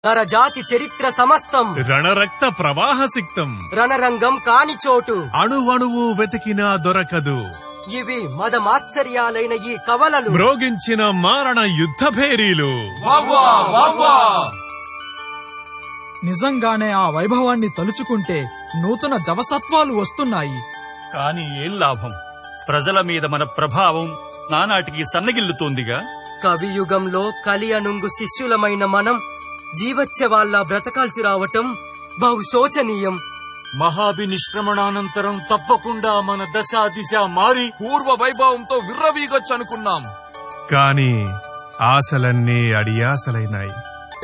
నరజాతి చరిత్ర సమస్తం రణరక్త ప్రవాహసిక్తం రణరంగం కాని చోటు అణువణువు వెతికినా దొరకదు ఇవి మదమాత్సర్యాలైన ఈ కవలలు మ్రోగించిన మారణ యుద్ధ భేరీలు నిజంగానే ఆ వైభవాన్ని తలుచుకుంటే నూతన జవసత్వాలు వస్తున్నాయి కాని ఏం లాభం ప్రజల మీద మన ప్రభావం నానాటికి సన్నగిల్లుతోందిగా కవియుగంలో కలి అనుంగు శిష్యులమైన మనం జీవత్సవాల్లా బ్రతకాల్సి రావటం బహు శోచనీయం మహాభినిష్క్రమణానంతరం తప్పకుండా మన దశ దిశ మారి పూర్వ వైభవంతో విర్రవీగొచ్చనుకున్నాం కాని ఆశలన్నీ అడియాసలైనాయి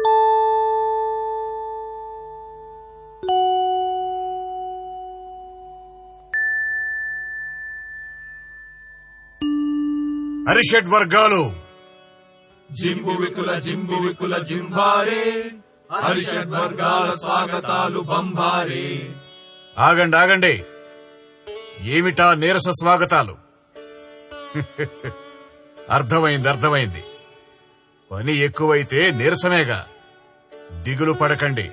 హరిషడ్ వర్గాలు జింబు వికుల జింబు వికుల జింబారే హరిషడ్ వర్గాల స్వాగతాలు బంబారే ఆగండి ఆగండి ఏమిటా నీరస స్వాగతాలు అర్థమైంది అర్థమైంది పని ఎక్కువైతే నీరసమేగా దిగులు పడకండి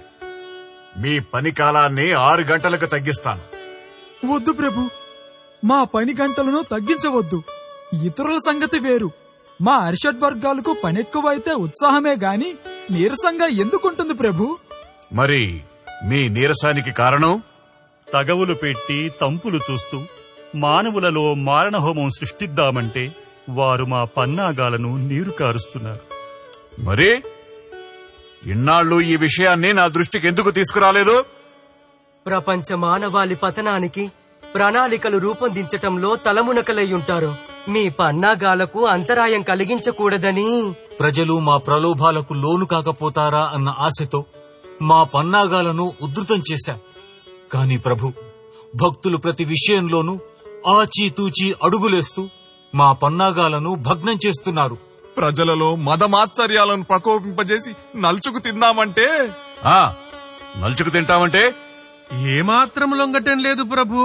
మీ పని కాలాన్ని ఆరు గంటలకు తగ్గిస్తాను వద్దు ప్రభు మా పని గంటలను తగ్గించవద్దు ఇతరుల సంగతి వేరు మా అరిషడ్ వర్గాలకు పనెక్కువైతే ఉత్సాహమే గాని నీరసంగా ఎందుకుంటుంది ప్రభు మరి మీ నీరసానికి కారణం తగవులు పెట్టి తంపులు చూస్తూ మానవులలో మారణహోమం సృష్టిద్దామంటే వారు మా పన్నాగాలను నీరు కారుస్తున్నారు మరి ఇన్నాళ్ళు ఈ విషయాన్ని నా దృష్టికి ఎందుకు తీసుకురాలేదు ప్రపంచ మానవాళి పతనానికి ప్రణాళికలు రూపొందించటంలో తలమునకలై ఉంటారు మీ పన్నాగాలకు అంతరాయం కలిగించకూడదని ప్రజలు మా ప్రలోభాలకు లోను కాకపోతారా అన్న ఆశతో మా పన్నాగాలను ఉధృతం చేశాం కాని ప్రభు భక్తులు ప్రతి విషయంలోనూ ఆచీతూచీ అడుగులేస్తూ మా పన్నాగాలను భగ్నం చేస్తున్నారు ప్రజలలో మదమాత్సర్యాలను ప్రకోపింపజేసి నలుచుకు తిందామంటే ఆ నలుచుకు తింటామంటే ఏమాత్రం లొంగటం లేదు ప్రభు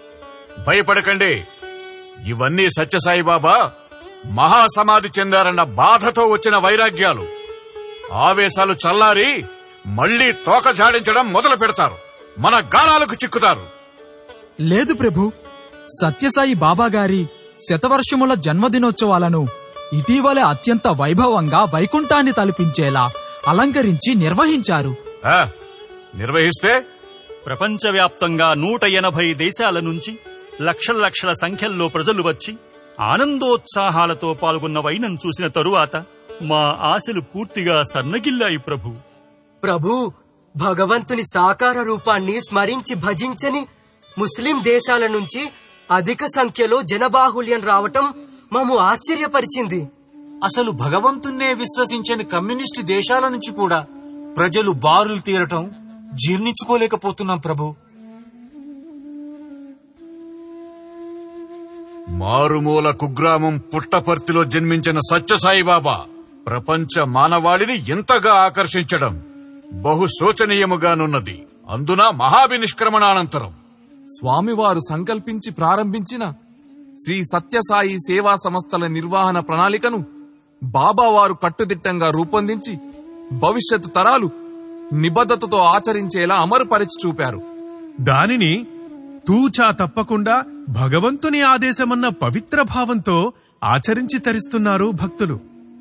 భయపడకండి ఇవన్నీ సత్యసాయిబాబా మహాసమాధి చెందారన్న బాధతో వచ్చిన వైరాగ్యాలు ఆవేశాలు చల్లారి మళ్లీ తోక జాడించడం మొదలు పెడతారు మన గాలాలకు చిక్కుతారు లేదు ప్రభు సత్యసాయి బాబా గారి శతవర్షముల జన్మదినోత్సవాలను ఇటీవలే అత్యంత వైభవంగా వైకుంఠాన్ని తలపించేలా అలంకరించి నిర్వహించారు ఆ, నిర్వహిస్తే ప్రపంచవ్యాప్తంగా నూట ఎనభై దేశాల నుంచి లక్షల లక్షల సంఖ్యల్లో ప్రజలు వచ్చి ఆనందోత్సాహాలతో పాల్గొన్న వైనం చూసిన తరువాత మా ఆశలు పూర్తిగా సన్నగిల్లాయి ప్రభు ప్రభు భగవంతుని సాకార రూపాన్ని స్మరించి భజించని ముస్లిం దేశాల నుంచి అధిక సంఖ్యలో జనబాహుల్యం రావటం మమ్ము ఆశ్చర్యపరిచింది అసలు భగవంతున్నే విశ్వసించని కమ్యూనిస్టు దేశాల నుంచి కూడా ప్రజలు బారులు తీరటం జీర్ణించుకోలేకపోతున్నాం ప్రభు మారుమూల కుగ్రామం పుట్టపర్తిలో జన్మించిన సత్యసాయిబాబా ప్రపంచ మానవాళిని ఇంతగా ఆకర్షించడం బహు శోచనీయముగానున్నది అందున మహాభినిష్క్రమణానంతరం స్వామివారు సంకల్పించి ప్రారంభించిన శ్రీ సత్యసాయి సేవా సంస్థల నిర్వహణ ప్రణాళికను బాబావారు కట్టుదిట్టంగా రూపొందించి భవిష్యత్తు తరాలు నిబద్ధతతో ఆచరించేలా అమరుపరిచి చూపారు దానిని తూచా తప్పకుండా భగవంతుని ఆదేశమన్న పవిత్ర భావంతో ఆచరించి తరిస్తున్నారు భక్తులు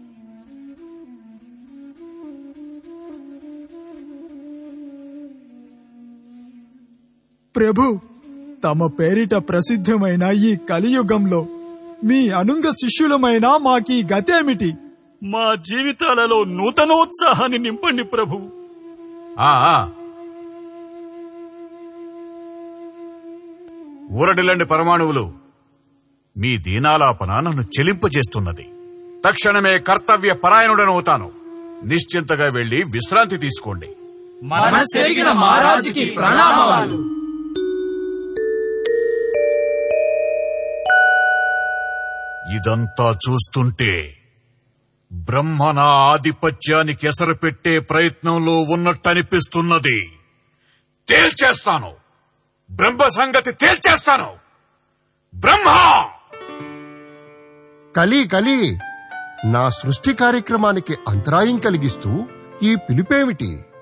ప్రభు తమ పేరిట ప్రసిద్ధమైన ఈ కలియుగంలో మీ అనుంగ శిష్యులమైన మాకీ గతేమిటి మా జీవితాలలో నూతనోత్సాహాన్ని నింపండి ప్రభు ఆ ఆ. ఊరడిలండి పరమాణువులు మీ దీనాలాపన నన్ను చెలింపజేస్తున్నది తక్షణమే కర్తవ్య పరాయణుడనవుతాను నిశ్చింతగా వెళ్లి విశ్రాంతి తీసుకోండి మనసెరిగిన మహారాజుకి ప్రణామాలు ఇదంతా చూస్తుంటే బ్రహ్మ నా ఆధిపత్యానికి ఎసరు పెట్టే ప్రయత్నంలో ఉన్నట్టనిపిస్తున్నది తేల్చేస్తాను బ్రహ్మ సంగతి తేల్చేస్తాను బ్రహ్మ కలి కలి నా సృష్టి కార్యక్రమానికి అంతరాయం కలిగిస్తూ ఈ పిలుపేమిటి